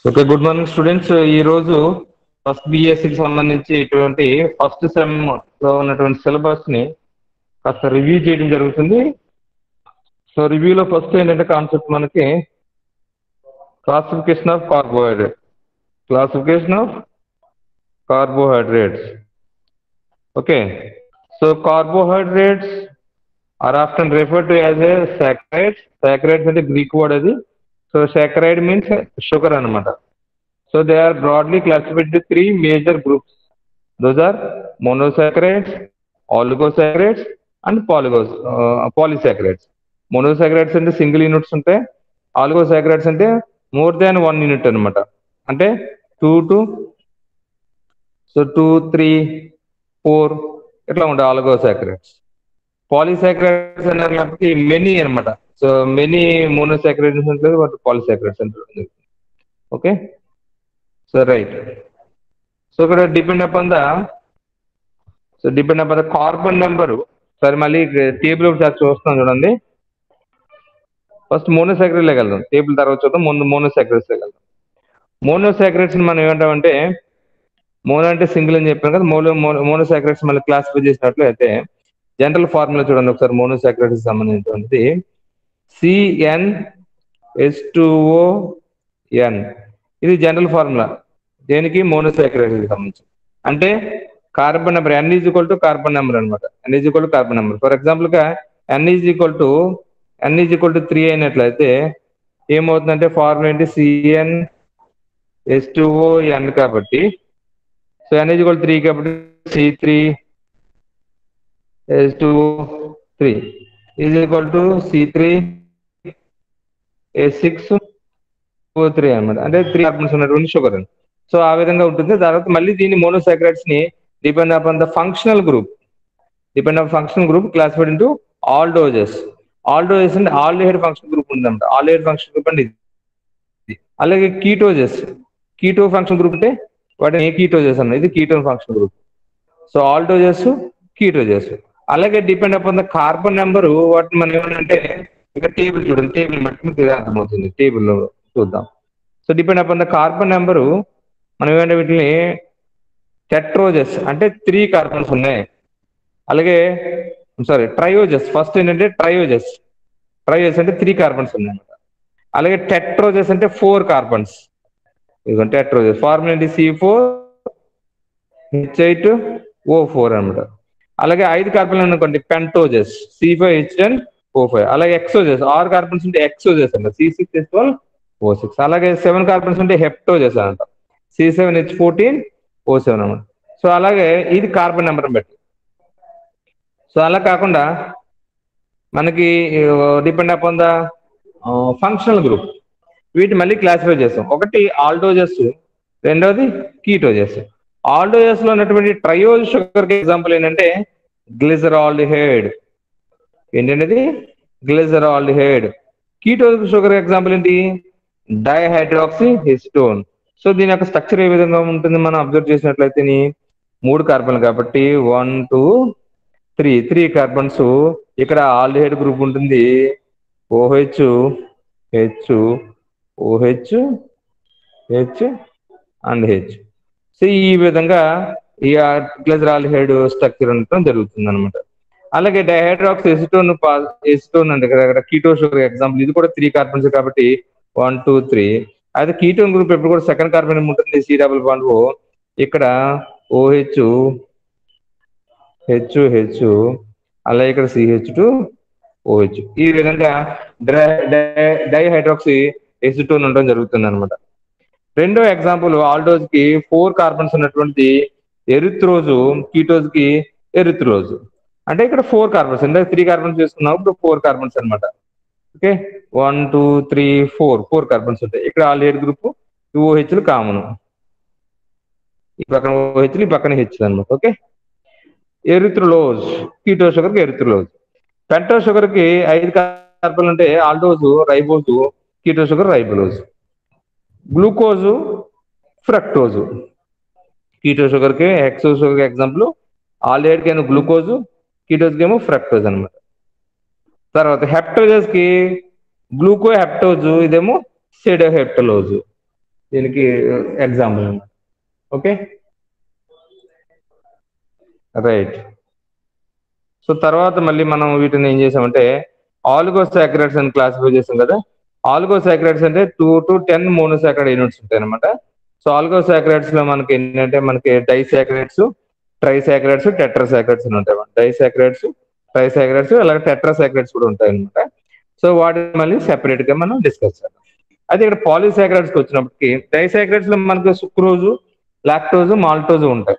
okay good morning students ఈ రోజు first బిఎస్సికి సంబంధించి ఇటువంటి ఫస్ట్ సెమ్ లో ఉన్నటువంటి సిలబస్ ని కాస్త రివ్యూ చేయడం జరుగుతుంది సో రివ్యూలో ఫస్ట్ ఏంటంటే కాన్సెప్ట్ మనకి classification of carbohydrate classification of carbohydrates okay so carbohydrates are often refer to as a saccharides saccharides అంటే గ్రీక్ వర్డ్ అది సో సాక్రైడ్ మీన్స్ షుగర్ అనమాట so they are broadly classified to three major groups those are monosaccharides oligosaccharides and పాలిగోస్ polysaccharides monosaccharides అంటే single units ఉంటాయి oligosaccharides అంటే more than one unit అనమాట అంటే two to so two three four ఇట్లా ఉంటాయి oligosaccharides polysaccharides అనేటప్పటికి many అనమాట సో మెనీ మోనోసాక్రైడ్స్ ఉంటుంది వాటి పాలిసాక్రైడ్స్ అంటే ఓకే సో రైట్ సో ఇక్కడ depend upon the so depend upon the carbon number సరే మళ్ళీ టేబుల్ ఒకసారి చూస్తున్నాం చూడండి ఫస్ట్ మోనోసాక్రైడ్లోకి వెళ్దాం టేబుల్ తర్వాత చూద్దాం ముందు మోనోసాక్రైడ్స్లోకి వెళ్దాం మోనోసాక్రైడ్స్ మనం ఏమంటామంటే మోనో అంటే సింగిల్ అని చెప్పాను కదా మోనో మోనోసాక్రైడ్స్ మళ్ళీ క్లాసిఫై చేసినట్లు అయితే జనరల్ ఫార్ములా చూడండి ఒకసారి మోనోసాక్రైడ్స్ సంబంధించినది సిఎన్ ఎస్ టూఓ ఎన్ ఇది జనరల్ ఫార్ములా దేనికి మోనోసాక్రైడ్స్ సంబంధించి అంటే carbon number N is equal to carbon number అనమాట N is equal to carbon number for example గా N is equal to N is equal to three అయినట్లయితే ఏమవుతుందంటే formula ఏంటి C N S two O N కాబట్టి so N is equal three కాబట్టి C three S two three is equal to C three S six O three అనమాట అంటే three carbons ఉన్నటువంటి sugar అని so ఆ విధంగా ఉంటుంది తర్వాత మళ్ళీ దీన్ని మోనోసాక్రైడ్స్ ని depend upon the functional group depend on functional group classified into aldoses aldoses అంటే ఆల్డిహైడ్ ఫంక్షన్ గ్రూప్ ఉందన్నమాట ఆల్డిహైడ్ ఫంక్షన్ గ్రూప్ అంటే ఇది అలాగే కీటోజెస్ కీటో ఫంక్షన్ గ్రూప్ అంటే వాటిని కీటోజెస్ అన్న ఇది ketone function group so aldoses ketoses అలాగే depend upon the carbon number వాటిని మనం ఏమంటే ఇక్కడ టేబుల్ చూడండి టేబుల్ బట్టి మీకు అర్థమవుతుంది టేబుల్ లో చూద్దాం so depend upon the carbon number మనం ఏమంటే వీటిని టెట్రోజెస్ అంటే త్రీ కార్బన్స్ ఉన్నాయి అలాగే సారీ ట్రయోజెస్ ఫస్ట్ ఏంటంటే ట్రయోజెస్ ట్రయోజెస్ అంటే త్రీ కార్బన్స్ ఉన్నాయి అలాగే టెట్రోజెస్ అంటే ఫోర్ కార్బన్స్ ఇదిగో టెట్రోజెస్ ఫార్ములా ఏంటి C four H eight O four అనమాట అలాగే ఐదు కార్బన్లు అనుకోండి pentoses C five H ten O five అలాగే ఎక్సోజెస్ ఆరు కార్బన్స్ ఉంటే ఎక్సోజెస్ అంట C six H twelve O six అలాగే సెవెన్ కార్బన్స్ ఉంటే హెప్టోజెస్ అంట C seven H fourteen O seven అనమాట సో అలాగే ఇది కార్బన్ నెంబర్ బట్టి సో అలా కాకుండా మనకి depend upon the functional group వీటి మళ్ళీ క్లాసిఫై చేస్తాం ఒకటి ఆల్డోజెస్ రెండవది కీటోజెస్ ఆల్డోజెస్ లో ఉన్నటువంటి ట్రయోల్ షుగర్ కి ఎగ్జాంపుల్ ఏంటంటే గ్లిజరాల్డిహైడ్ ఏంటంటే గ్లిజరాల్డిహైడ్ కీటో షుగర్ ఎగ్జాంపుల్ ఏంటి డైహైడ్రాక్సీ హిస్టోన్ సో దీని యొక్క స్ట్రక్చర్ ఏ విధంగా ఉంటుంది మనం అబ్జర్వ్ చేసినట్లయితే మూడు కార్బన్లు కాబట్టి one two three three carbons ఇక్కడ ఆల్డిహైడ్ గ్రూప్ ఉంటుంది OH H OH H and H so ఈ విధంగా ఈ గ్లెజరాల్డిహైడ్ స్ట్రక్చర్ ఉండటం జరుగుతుంది అనమాట అలాగే డైహైడ్రాక్స్ ఎసిటోన్ ఎసిటోన్ అంటే ఇక్కడ కీటో షుగర్ ఎగ్జాంపుల్ ఇది కూడా త్రీ కార్బన్స్ కాబట్టి వన్ టూ త్రీ అయితే కీటోన్ గ్రూప్ ఎప్పుడు కూడా సెకండ్ కార్బన్ ఉంటుంది సి డబుల్ బాండ్ ఓ ఇక్కడ ఓహెచ్ హెచ్ హెచ్ అలాగే ఇక్కడ సిహెచ్ టు ఓహెచ్ ఈ విధంగా డైహైడ్రాక్సీ ఎసిటోన్ ఉండడం జరుగుతుంది అనమాట రెండో ఎగ్జాంపుల్ ఆల్డోజ్ కి ఫోర్ కార్బన్స్ ఉన్నటువంటి ఎరిత్రోజు కీటోజ్ కి ఎరిత్రోజు అంటే ఇక్కడ ఫోర్ కార్బన్స్ అంటే త్రీ కార్బన్స్ చేసుకున్నాం ఇప్పుడు ఫోర్ కార్బన్స్ అనమాట okay one two three four four carbons ఉంటాయి ఇక్కడ ఆల్డేడ్ గ్రూప్ ఓహెచ్లు కామన్ ఈ పక్కన ఓహెచ్లు ఈ పక్కన హెచ్ అనమాట ఓకే ఎరిత్రులోజ్ కీటో షుగర్కి ఎరిత్రులోజ్ పెంటో షుగర్కి ఐదు కార్బన్లు అంటే aldose ribose keto sugar ribulose glucose fructose keto షుగర్కి హెక్సో షుగర్ ఎగ్జాంపుల్ ఆల్డేడ్కి ఏమో గ్లూకోజు కీటోజ్కి ఏమో ఫ్రక్టోజ్ అనమాట తర్వాత హెప్టోజెస్ కి గ్లూకో హెప్టోజు ఇదేమో సెడోహెప్టలోజు దీనికి ఎగ్జాంపుల్ ఓకే రైట్ సో తర్వాత మళ్ళీ మనం వీటిని ఏం చేసామంటే ఆలిగోసాక్రైడ్స్ అని క్లాసిఫై చేసాం కదా ఆలిగోసాక్రైడ్స్ అంటే two to ten monosaccharide units ఉంటాయి అనమాట సో ఆలిగోసాక్రైడ్స్ లో మనకి ఏంటంటే మనకి డైసాక్రైడ్స్ ట్రైసాక్రైడ్స్ టెట్రాసాక్రైడ్స్ అని ఉంటాయి డైసాక్రైడ్స్ ట్రైసాక్రైడ్స్ అలాగే టెట్రాసాక్రైడ్స్ కూడా ఉంటాయి అనమాట సో వాటిని మళ్ళీ సెపరేట్ గా మనం డిస్కస్ చేద్దాం అయితే ఇక్కడ పాలిసాక్రైడ్స్ కి వచ్చినప్పటికి డైసాక్రైడ్స్ లో మనకి సుక్రోజు లాక్టోజు మాల్టోజు ఉంటాయి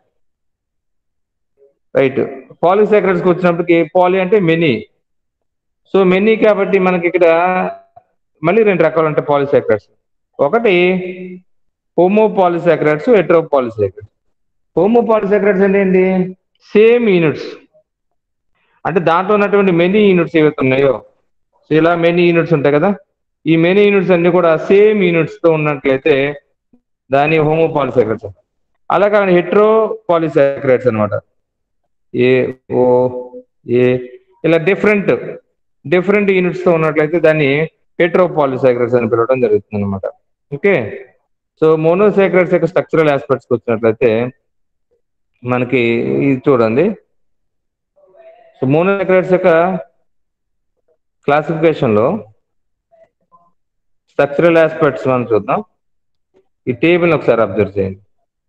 రైట్ పాలిసాక్రైడ్స్ కి వచ్చినప్పటికి పాలి అంటే మెనీ సో మెనీ కాబట్టి మనకి ఇక్కడ మళ్ళీ రెండు రకాలు ఉంటాయి పాలిసాక్రైడ్స్ ఒకటి homo polysaccharides hetero polysaccharides homo polysaccharides అంటే ఏంటి సేమ్ యూనిట్స్ అంటే దాంట్లో ఉన్నటువంటి మెనీ యూనిట్స్ ఏవైతే ఉన్నాయో సో ఇలా మెనీ యూనిట్స్ ఉంటాయి కదా ఈ మెనీ యూనిట్స్ అన్ని కూడా సేమ్ యూనిట్స్ తో ఉన్నట్లయితే దాని హోమో పాలిసాక్రైడ్స్ అలా కాకుండా హెట్రో పాలిసాక్రైడ్స్ అనమాట ఏ ఓ ఏ ఇలా డిఫరెంట్ డిఫరెంట్ యూనిట్స్ తో ఉన్నట్లయితే దాన్ని హెట్రోపాలిసాక్రైడ్స్ అని పిలవడం జరుగుతుంది అనమాట ఓకే సో మోనోసాక్రైడ్స్ యొక్క స్ట్రక్చరల్ ఆస్పెక్ట్స్కి వచ్చినట్లయితే మనకి ఇది చూడండి సో మోనోసాక్రైడ్స్ యొక్క క్లాసిఫికేషన్ లో స్ట్రక్చరల్ ఆస్పెక్ట్స్ మనం చూద్దాం ఈ టేబుల్ ఒకసారి అబ్జర్వ్ చేయండి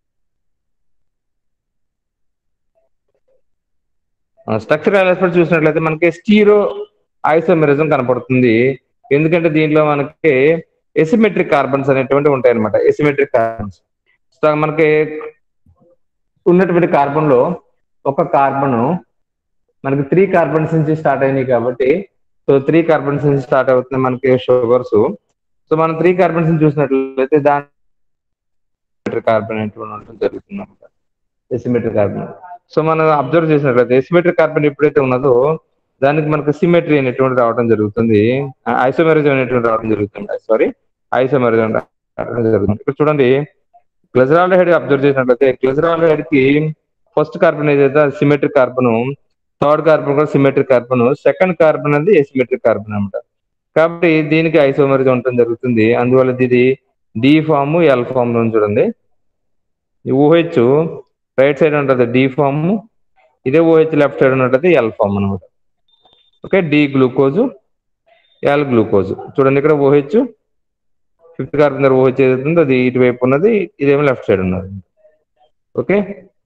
స్ట్రక్చరల్ ఆస్పెక్ట్ చూసినట్లయితే మనకి స్టీరో ఐసోమెరిజం కనపడుతుంది ఎందుకంటే దీంట్లో మనకి ఎసిమెట్రిక్ కార్బన్స్ అనేటువంటి ఉంటాయి అనమాట ఎసిమెట్రిక్ కార్బన్స్ సో మనకి ఉన్నటువంటి కార్బన్ లో ఒక కార్బన్ మనకి త్రీ కార్బన్స్ నుంచి స్టార్ట్ అయినాయి కాబట్టి సో త్రీ కార్బన్స్ నుంచి స్టార్ట్ అవుతుంది మనకి షుగర్స్ సో మనం త్రీ కార్బన్స్ చూసినట్లయితే దాని కార్బన్ అనేటువంటి ఉండడం జరుగుతుంది అనమాట ఎసిమెట్రిక్ కార్బన్ సో మనం అబ్జర్వ్ చేసినట్లయితే ఎసిమెట్రిక్ కార్బన్ ఎప్పుడైతే ఉన్నదో దానికి మనకు సిమెట్రీ అనేటువంటి రావడం జరుగుతుంది ఐసోమెరిజం అనేటువంటి రావడం జరుగుతుంది సారీ ఐసోమెరిజం రావడం జరుగుతుంది ఇక్కడ చూడండి గ్లజరాల్ హెడ్ అబ్జర్వ్ చేసినట్లయితే గ్లజరాల్ హెడ్ కి ఫస్ట్ కార్బన్ ఏదైతే సిమెట్రిక్ కార్బన్ థర్డ్ కార్బన్ కూడా సిమెట్రిక్ కార్బన్ సెకండ్ కార్బన్ అనేది ఎసిమెట్రిక్ కార్బన్ అనమాట కాబట్టి దీనికి ఐసోమెరిజం ఉండటం జరుగుతుంది అందువల్ల ఇది డి ఫామ్ ఎల్ ఫామ్ లో చూడండి ఈ ఊహెచ్ రైట్ సైడ్ ఉంటుంది డి ఫామ్ ఇదే ఓహెచ్ లెఫ్ట్ సైడ్ ఉంటుంది ఎల్ ఫామ్ అనమాట okay D glucose L glucose చూడండి ఇక్కడ ఓహెచ్ ఫిఫ్త్ కార్బన్ దగ్గర ఓహెచ్ ఏదైతుందో అది ఇటువైపు ఉన్నది ఇదేమో లెఫ్ట్ సైడ్ ఉన్నది ఓకే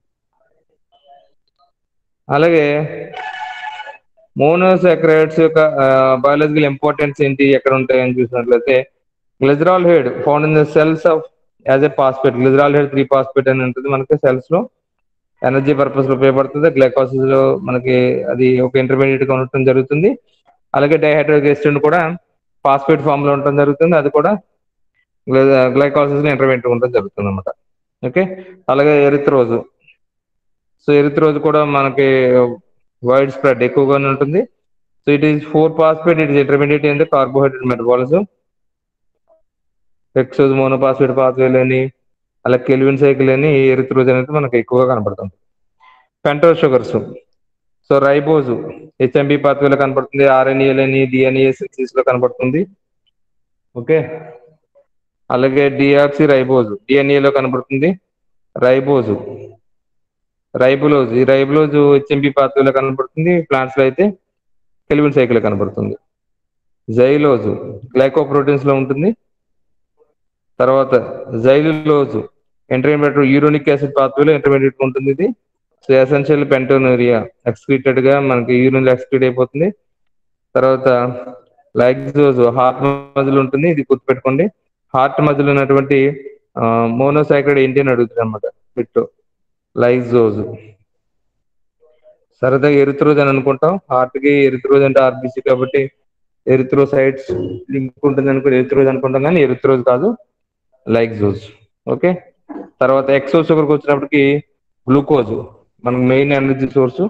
అలాగే మోనోసాక్రైడ్స్ యొక్క బయాలజికల్ ఇంపార్టెన్స్ ఏంటి ఎక్కడ ఉంటాయని చూసినట్లయితే glyceraldehyde found in the cells of as a phosphate glyceraldehyde three phosphate అని ఉంటుంది మనకి సెల్స్ లో ఎనర్జీ పర్పస్ లో ఉపయోగపడుతుంది గ్లైకోసిస్ లో మనకి అది ఒక ఇంటర్మీడియట్ గా ఉండటం జరుగుతుంది అలాగే డైహైడ్రోగెస్టిన్ కూడా ఫాస్ఫేట్ ఫామ్ లో ఉండటం జరుగుతుంది అది కూడా గ్లైకోసిస్ లో ఇంటర్మీడియట్ ఉండటం జరుగుతుంది అనమాట ఓకే అలాగే ఎరిత్రోజు సో ఎరిత్రోజు కూడా మనకి వైడ్ స్ప్రెడ్ ఎక్కువగానే ఉంటుంది so it is four phosphate it is intermediate in the carbohydrate metabolism hexose monophosphate పాత్వేలు అని అలా కెల్విన్ సైకిల్ అని ఎరిత్రోజ్ అనేది మనకు ఎక్కువగా కనపడుతుంది pentose sugars so ribose HMP పాత్వేలో కనపడుతుంది ఆర్ఎన్ఏల్ అని డిఎన్ఏ సిక్సిస్ లో కనపడుతుంది ఓకే అలాగే డిఆక్సి రైబోజు డిఎన్ఏ లో కనపడుతుంది రైబోజు రైబులోజ్ ఈ రైబులోజ్ హెచ్ఎంబి పాత్వేలో కనపడుతుంది ప్లాంట్స్ లో అయితే కెల్విన్ సైకిల్ కనపడుతుంది జైలోజు గ్లైకోప్రోటీన్స్ లో ఉంటుంది తర్వాత జైలులోజు ఇంటర్మీడియట్ యూరోనిక్ యాసిడ్ పాత్వేలో ఇంటర్మీడియట్ ఉంటుంది ఇది సో ఎసెన్షియల్ పెంటోనూరియా ఎక్స్క్రీటెడ్ గా మనకి యూరిన్ ఎక్స్క్రీట్ అయిపోతుంది తర్వాత లైగ్జోజ్ హార్ట్ మధ్యలో ఉంటుంది ఇది గుర్తుపెట్టుకోండి హార్ట్ మధ్యలో ఉన్నటువంటి మోనోసైక్రైడ్ ఏంటి అని అడుగుతుంది అనమాట బిట్టు లైజోజ్ సరదాగా ఎరిత్రోజ్ అని అనుకుంటాం హార్ట్ కి ఎరిత్రోజ్ అంటే ఆర్బీసీ కాబట్టి ఎరిత్రోసైడ్స్ లింక్ ఉంటుంది అనుకో ఎరిత్రోజ్ అనుకుంటాం కానీ ఎరిత్రోజ్ కాదు లైక్జోజ్ ఓకే తర్వాత ఎక్సో షుగర్కి వచ్చినప్పటికి గ్లూకోజ్ మనకు మెయిన్ ఎనర్జీ సోర్స్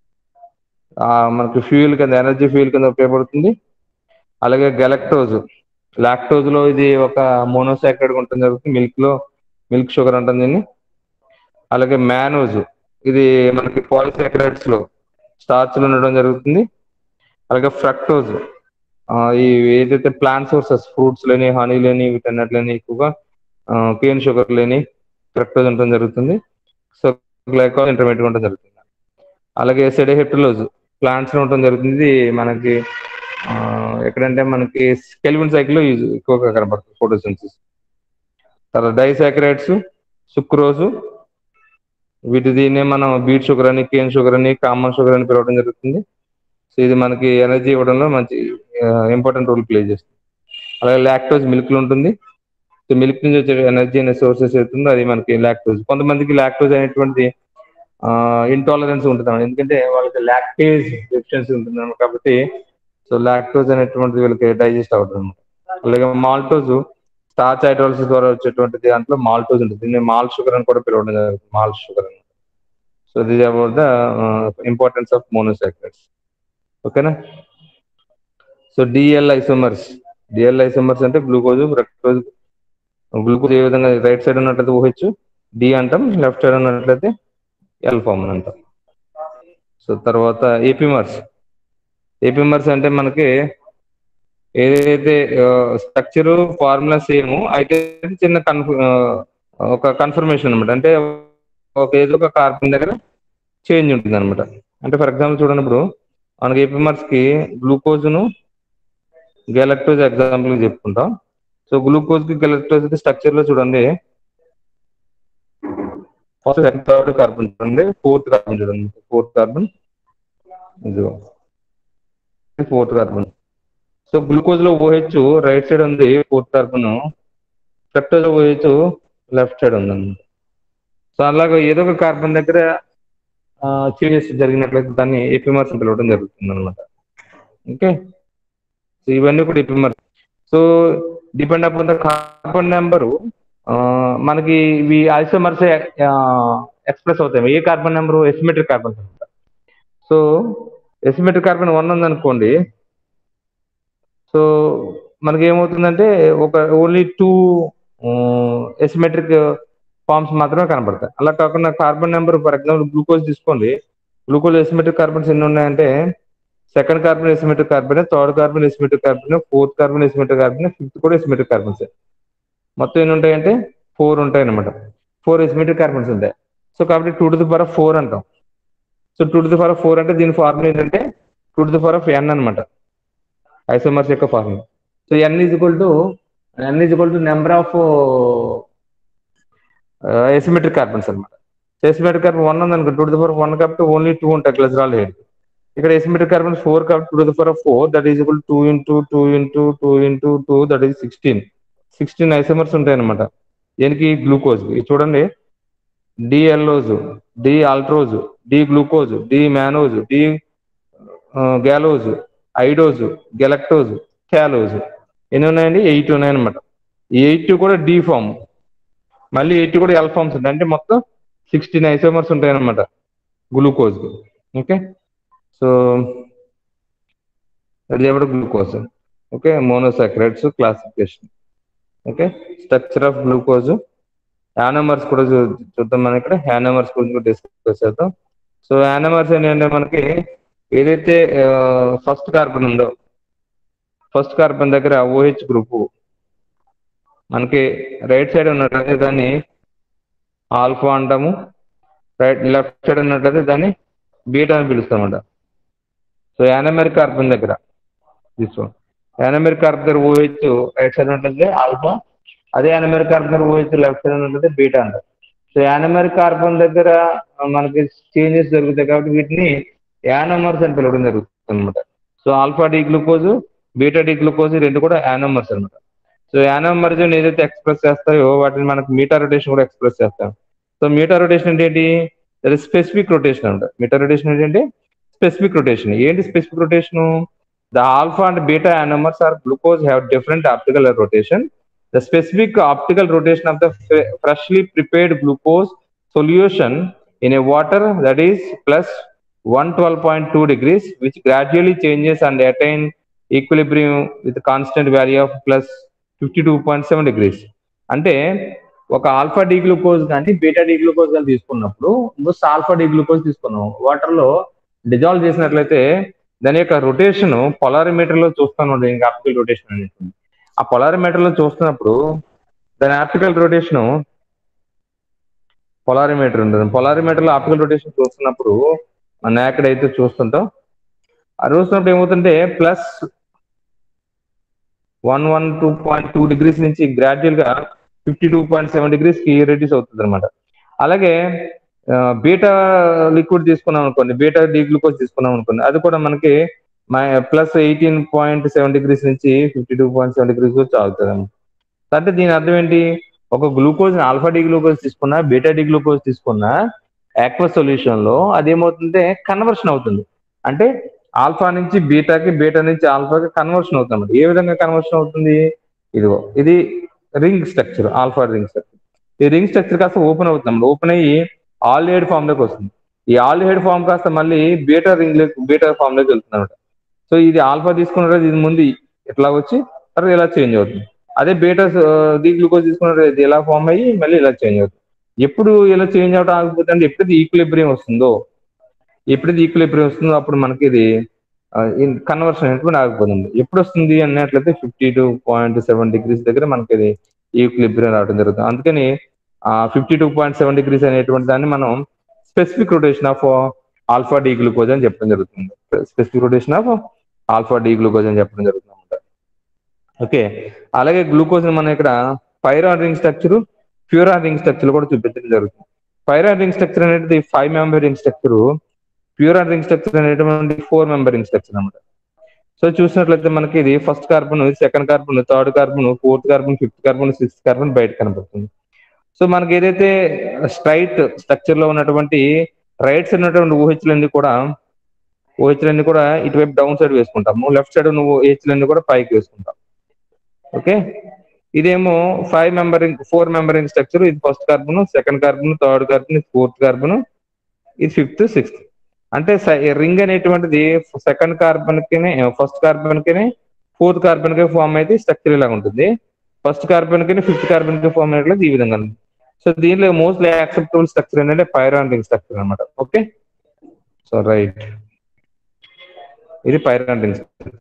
మనకి ఫ్యూయల్ కింద ఎనర్జీ ఫ్యూయల్ కింద ఉపయోగపడుతుంది అలాగే గెలక్టోజ్ లాక్టోజ్ లో ఇది ఒక మోనోసాక్రైడ్ ఉంటుంది జరుగుతుంది మిల్క్ లో మిల్క్ షుగర్ అంటుంది దీన్ని అలాగే మ్యానోజ్ ఇది మనకి పాలిసాక్రైడ్స్ లో స్టార్చ్ లో ఉండడం జరుగుతుంది అలాగే ఫ్రక్టోజ్ ఈ ఏదైతే ప్లాంట్ సోర్సెస్ ఫ్రూట్స్ లేని హనీ లేని వీటన్నిటిలోని ఎక్కువగా కేన్ షుగర్ లేని ఫ్రక్టోజ్ ఉండడం జరుగుతుంది సో గ్లైకాల్ ఇంటర్మీడియట్ ఉండడం జరుగుతుంది అలాగే సెడోహెప్టలోజ్ ప్లాంట్స్ లో ఉండడం జరుగుతుంది ఇది మనకి ఆ, ఎక్కడంటే మనకి కెల్విన్ సైకిల్ యూజ్ ఎక్కువగా కనబడుతుంది ఫోటోసింథసిస్ తర్వాత డైసాక్రైడ్స్ సుక్రోజు వీటి దీన్నే మనం బీట్ షుగర్ అని కేన్ షుగర్ అని కామన్ షుగర్ అని పిలవడం జరుగుతుంది సో ఇది మనకి ఎనర్జీ ఇవ్వడంలో మంచి ఇంపార్టెంట్ రోల్ ప్లే చేస్తుంది అలాగే లాక్టోజ్ మిల్క్ లో ఉంటుంది సో మిల్క్ నుంచి వచ్చే ఎనర్జీ అనే సోర్సెస్ అవుతుందో అది మనకి లాక్టోజ్ కొంతమందికి లాక్టోజ్ అనేటువంటి ఇంటాలరెన్స్ ఉంటుంది ఎందుకంటే వాళ్ళకి లాక్టేజ్ డెఫిషియన్సీ ఉంటుంది కాబట్టి సో లాక్టోజ్ అనేటువంటిది వీళ్ళకి డైజెస్ట్ అవుతుంది అనమాట అలాగే మాల్టోజ్ స్టార్చ్ హైడ్రాలసిస్ ద్వారా వచ్చేటువంటి దాంట్లో మాల్టోజ్ ఉంటుంది దీన్ని మాల్ షుగర్ అని కూడా పిలవడం జరుగుతుంది మాల్ షుగర్ అని so this about the importance of monosaccharides ఓకేనా so DL isomers DL isomers అంటే గ్లూకోజ్ ఫ్రక్టోజ్ గ్లూకోజ్ ఏ విధంగా రైట్ సైడ్ ఉన్నట్లయితే ఓహెచ్ డి అంటాం లెఫ్ట్ సైడ్ ఉన్నట్లయితే ఎల్ ఫార్మ్ అని అంటాం సో తర్వాత ఏపీమర్స్ ఏపీమర్స్ అంటే మనకి ఏదైతే స్ట్రక్చర్ ఫార్ములా సేమ్ అయితే చిన్న కన్ఫ్ ఒక కన్ఫర్మేషన్ అనమాట అంటే ఒక ఏదో ఒక కార్బన్ దగ్గర చేంజ్ ఉంటుంది అనమాట అంటే ఫర్ ఎగ్జాంపుల్ చూడండి ఇప్పుడు మనకి ఏపీమర్స్ కి గ్లూకోజ్ ను గెలక్టోజ్ ఎగ్జాంపుల్ చెప్పుకుంటాం సో గ్లూకోజ్ కి గెలక్టోజ్ కి స్ట్రక్చర్ లో చూడండి ఫస్ట్ థర్డ్ కార్బన్ చూడండి ఫోర్త్ కార్బన్ చూడండి ఫోర్త్ కార్బన్ ఇదిగో ఫోర్త్ కార్బన్ సో గ్లూకోజ్ లో ఓహెచ్ రైట్ సైడ్ ఉంది ఫోర్త్ కార్బన్ ఫ్రక్టోజ్ లో ఓహెచ్ లెఫ్ట్ సైడ్ ఉంది అన్నమాట సో అలాగే ఏదో ఒక కార్బన్ దగ్గర చేంజెస్ జరిగినట్లయితే దాన్ని ఎపిమర్స్ అని పిలవడం జరుగుతుంది అనమాట ఓకే సో ఇవన్నీ కూడా epimers so depend upon the carbon number మనకి ఇవి ఐసోమర్స్ ఎక్స్ప్రెస్ అవుతాయి ఏ కార్బన్ నెంబరు ఎసిమెట్రిక్ కార్బన్ అనమాట సో ఎసిమెట్రిక్ కార్బన్ వన్ ఉందనుకోండి సో మనకి ఏమవుతుందంటే ఒక ఓన్లీ టూ ఎసిమెట్రిక్ ఫార్మ్స్ మాత్రమే కనబడతాయి అలా కాకుండా carbon number for example glucose తీసుకోండి గ్లూకోజ్ ఎసిమెట్రిక్ కార్బన్స్ ఎన్ని ఉన్నాయంటే second carbon asymmetric carbon third carbon asymmetric carbon fourth carbon asymmetric carbon fifth కూడా ఎసిమెట్రిక్ కార్బన్స్ మొత్తం ఎన్ని ఉంటాయంటే ఫోర్ ఉంటాయి అనమాట ఫోర్ ఎసిమెట్రిక్ కార్బన్స్ ఉంటాయి సో కాబట్టి two to the power four అంటాం so two to the power four అంటే దీని ఫార్ములా ఏంటంటే two to the power of n అనమాట ఐసోమర్స్ యొక్క formula so N is equal to N is equal to number of asymmetric carbons అనమాట asymmetric carbon one ఉంది అనుకో two to the power one కాబట్టి only two ఉంటాయి glyceraldehyde ఇక్కడ asymmetric carbon four కాబట్టి two to the power four that is equal to into two into two into two that is sixteen sixteen isomers ఉంటాయి అనమాట దీనికి glucose ఇది చూడండి D allose D altrose D glucose D mannose D గ్యాలోజ్ ఐడోజ్ galactose talose ఎన్ని ఉన్నాయండి eight ఉన్నాయన్నమాట ఈ eight కూడా డి ఫామ్ మళ్ళీ ఎయిట్ కూడా ఎల్ ఫామ్స్ ఉంటాయి అంటే మొత్తం సిక్స్టీన్ ఐసోమర్స్ ఉంటాయి అనమాట గ్లూకోజ్ ఓకే సో అది ఎవరు glucose okay monosaccharides classification okay structure of glucose anomers కూడా చూ- చూద్దాం మనం ఇక్కడ యానమర్స్ గురించి డిస్కస్ చేద్దాం సో యానమర్స్ ఏంటంటే మనకి ఏదైతే ఫస్ట్ కార్బన్ ఉందో ఫస్ట్ కార్బన్ దగ్గర ఓహెచ్ గ్రూప్ మనకి రైట్ సైడ్ ఉన్నట్లయితే దాన్ని ఆల్ఫా అంటాము రైట్ లెఫ్ట్ సైడ్ ఉన్నట్లయితే దాన్ని బీటా అని పిలుస్తాం అన్నమాట సో యానమర్ కార్బన్ దగ్గర తీసుకో యానమర్ కార్బన్ దగ్గర ఓహెచ్ రైట్ సైడ్ ఉన్నట్లయితే ఆల్ఫా అదే యానమర్ కార్బన్ దగ్గర ఓహెచ్ లెఫ్ట్ సైడ్ ఉన్నట్లయితే బీటా అంటారు సో యానమర్ కార్బన్ దగ్గర ఆ, మనకి చేంజెస్ జరుగుతాయి కాబట్టి వీటిని యానమర్స్ అని పిలవడం జరుగుతుంది అనమాట so alpha D glucose beta D glucose రెండు కూడా యానమర్స్ అనమాట సో యానమర్స్ ఏదైతే ఎక్స్ప్రెస్ చేస్తాయో వాటిని మనకి మీటా రొటేషన్ కూడా ఎక్స్ప్రెస్ చేస్తాం సో మీటా రొటేషన్ అంటే ఏంటి అది స్పెసిఫిక్ రొటేషన్ అనమాట మీటా రొటేషన్ ఏంటంటే స్పెసిఫిక్ రొటేషన్ ఏంటి specific rotation the alpha and beta anomers are glucose have different optical rotation the specific optical rotation of the freshly prepared glucose solution in a water that is plus 112.2 degrees which gradually changes and attain equilibrium with a constant value of plus 52.7 degrees అంటే ఒక alpha D glucose కానీ beta D glucose కానీ తీసుకున్నప్పుడు ముందు alpha D glucose తీసుకున్నాం water లో dissolve చేసినట్లయితే దాని యొక్క రొటేషన్ పొలారిమీటర్ లో చూస్తాను దీనికి ఆప్టికల్ రొటేషన్ అనేది ఆ పొలారిమీటర్ లో చూస్తున్నప్పుడు దాని ఆప్టికల్ రొటేషన్ పొలారిమీటర్ ఉంటుంది పొలారిమీటర్ లో ఆప్టికల్ రొటేషన్ చూస్తున్నప్పుడు మన ఎక్కడ అయితే చూస్తుంటాం ఆ చూస్తున్నప్పుడు ఏమవుతుంటే plus one one two point two degrees నుంచి గ్రాడ్యువల్ గా fifty two point seven degrees కి రెడ్యూస్ అవుతుంది అనమాట అలాగే బీటా లిక్విడ్ తీసుకున్నాం అనుకోండి బీటా డీ గ్లూకోజ్ తీసుకున్నాం అనుకోండి అది కూడా మనకి plus eighteen point seven degrees నుంచి fifty two point seven degrees వచ్చి ఆగుతుంది అంటే దీని అర్థం ఏంటి ఒక గ్లూకోజ్ ఆల్ఫా డి గ్లూకోజ్ తీసుకున్నా బీటా డి గ్లూకోజ్ తీసుకున్నా యాక్వస్ సొల్యూషన్ లో అదేమవుతుందంటే కన్వర్షన్ అవుతుంది అంటే ఆల్ఫా నుంచి బీటాకి బీటా నుంచి ఆల్ఫాకి కన్వర్షన్ అవుతుంది ఏ విధంగా కన్వర్షన్ అవుతుంది ఇదిగో ఇది ring structure alpha ring structure ఈ రింగ్ స్ట్రక్చర్ కాస్త ఓపెన్ అవుతుంది ఓపెన్ అయ్యి ఆల్ హెడ్ ఫామ్ లోకి వస్తుంది ఈ ఆల్ హెడ్ ఫామ్ కాస్త మళ్ళీ బీటా రింగ్ బీటా ఫామ్ లోకి వెళ్తుంది అనమాట సో ఇది ఆల్ఫా తీసుకున్న రోజు ఇది ముందు ఇట్లా వచ్చి తర్వాత ఇలా చేంజ్ అవుతుంది అదే బీటా డి గ్లూకోజ్ తీసుకున్న రోజు ఇది ఇలా ఫామ్ అయ్యి మళ్ళీ ఇలా చేంజ్ అవుతుంది ఎప్పుడు ఇలా చేంజ్ అవడం ఆగిపోతుంది అంటే ఎప్పుడైతే ఈక్విలిబ్రియం వస్తుందో ఎప్పుడైతే ఈక్విలిబ్రియం వస్తుందో అప్పుడు మనకి ఇది కన్వర్షన్ అనేటువంటి ఆగిపోతుంది ఎప్పుడు వస్తుంది అన్నట్లయితే fifty two point seven degrees దగ్గర మనకి ఇది ఈక్విలిబ్రియం రావడం జరుగుతుంది అందుకని ఆ fifty two point seven degrees అనేటువంటి దాన్ని మనం specific rotation of alpha D glucose అని చెప్పడం జరుగుతుంది specific rotation of alpha D glucose అని చెప్పడం జరుగుతుంది అనమాట ఓకే అలాగే గ్లూకోజ్ మనం ఇక్కడ pyran ring structure furan ring structure కూడా చూపించడం జరుగుతుంది పైరాన్ రింగ్ స్ట్రక్చర్ అనేది five member ring structure furan ring structure అనేటువంటి ఫోర్ మెంబర్ రింగ్ స్ట్రక్చర్ అనమాట సో చూసినట్లయితే మనకి ఇది first carbon second carbon third carbon fourth carbon fifth carbon sixth carbon బయట కనపడుతుంది సో మనకి ఏదైతే స్ట్రైట్ స్ట్రక్చర్ లో ఉన్నటువంటి రైట్ సైడ్ ఉన్నటువంటి ఊహెచ్లన్నీ కూడా ఊహెచ్లన్నీ కూడా ఇటువైపు డౌన్ సైడ్ వేసుకుంటాము లెఫ్ట్ సైడ్ నువ్వు ఊహెచ్లన్నీ కూడా పైకి వేసుకుంటాం ఓకే ఇదేమో five member ring four member ring structure ఇది first carbon second carbon third carbon fourth carbon ఇది ఫిఫ్త్ సిక్స్త్ అంటే రింగ్ అనేటువంటిది సెకండ్ కార్బన్ కి ఫస్ట్ కార్బన్ కి ఫోర్త్ కార్బన్ కి ఫామ్ అయితే స్ట్రక్చర్ ఇలా ఉంటుంది ఫస్ట్ కార్బన్ కి ఫిఫ్త్ కార్బన్ కి ఫామ్ అయినట్లయితే ఈ విధంగా ఉంది సో దీనిలో మోస్ట్లీ యాక్సెప్టబుల్ స్ట్రక్చర్ ఏంటంటే పైరాన్ రింగ్ స్ట్రక్చర్ అనమాట ఓకే సో రైట్ ఇది pyran ring structure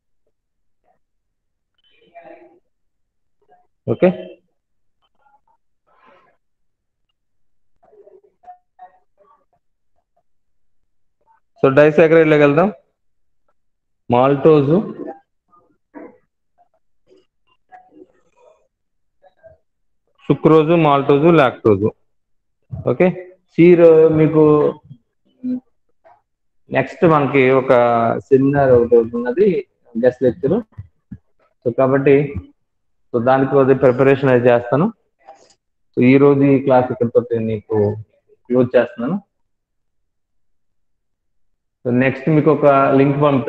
okay so డైసాక్రైడ్లోకి వెళ్దాం maltose sucrose maltose lactose okay సీరో మీకు నెక్స్ట్ మనకి ఒక సెమినార్ ఒకటి ఉన్నది గెస్ట్ లెక్చర్ సో కాబట్టి సో దానికి కొద్దిగా ప్రిపరేషన్ అయితే చేస్తాను సో ఈ రోజు ఈ క్లాస్ ఇక్కడితో నీకు క్లోజ్ చేస్తున్నాను సో నెక్స్ట్ మీకు ఒక లింక్ పంపుతాను